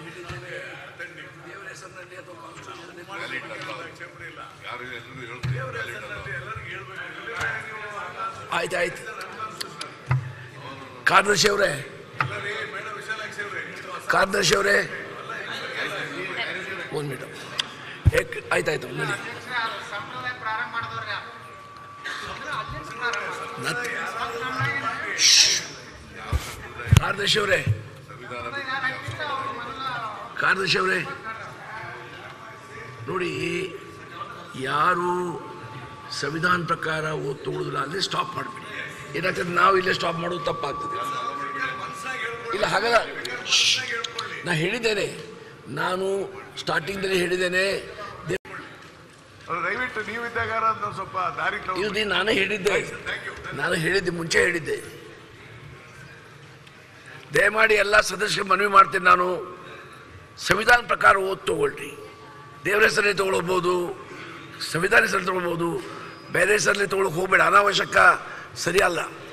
ದೇವರ ಹೆಸರಿನಲ್ಲಿ ಅಥವಾ ಕಾನ್ಸ್ಟಿಟ್ಯೂಷನ್ ಯಾರು ಎಲ್ಲರೂ ಹೇಳ್ತಾರೆ ಆಯ್ತು ಆಯ್ತು ಕಾರ್ಯದರ್ಶಿ ಅವರೇ ಕಾರ್ಯದರ್ಶಿ ಅವರೇ ಒಂದು ಮಿನಿಟ್ ಏಕ್ ಆಯ್ತಾಯ್ತು ನೋಡಿ ನತ್- ಶ್ಶ್. ಕಾರ್ಯದರ್ಶಿ ಅವರೇ ಕಾರ್ಯದರ್ಶಿ ಅವರೇ ನೋಡಿ ಯಾರು ಸಂವಿಧಾನ ಪ್ರಕಾರ ಓದ್ ತಗೊಳ್ಳೋದಿಲ್ಲ ಅಲ್ಲೇ ಸ್ಟಾಪ್ ಮಾಡಿಬಿಡಿ ಏನಾಗ್ತದೆ ನಾವು ಇಲ್ಲೇ ಸ್ಟಾಪ್ ಮಾಡೋದು ತಪ್ಪಾಗ್ತದೆ ಇಲ್ಲ ಹಾಗಲ್ಲ ಶ್ಶ್. ನಾ ಹೇಳಿದ್ದೇನೆ ನಾನು ಸ್ಟಾರ್ಟಿಂಗ್ದಲ್ಲಿ ಹೇಳಿದ್ದೇನೆ ದೇ- ಅದು ದಯವಿಟ್ಟು ನೀವಿದ್ದಾಗ ಅದನ್ನ ಸ್ವಲ್ಪ ದಾರಿ ತಗೊಂಡು ಇಲ್ಲಿ ನಾನೇ ಹೇಳಿದ್ದೆ ನಾನು ಹೇಳಿದ್ದೆ ಮುಂಚೆ ಹೇಳಿದ್ದೆ ದಯಮಾಡಿ ಎಲ್ಲ ಸದಸ್ಯರು ಮನವಿ ಮಾಡ್ತೀನಿ ನಾನು ಸಂವಿಧಾನ ಪ್ರಕಾರ ಓದ್ ತಗೊಳ್ರಿ ದೇವರ ಹೆಸರಲ್ಲಿ ತಗೊಳ್ಬೋದು ಸಂವಿಧಾನ ಹೆಸರಲ್ಲಿ ತಗೊಳ್ಬೋದು ಬೇರೆ ಹೆಸರಲ್ಲಿ ತಗೊಳಕ್ ಹೋಗ್ಬೇಡ ಅನಾವಶ್ಯಕ ಸರಿಯಲ್ಲ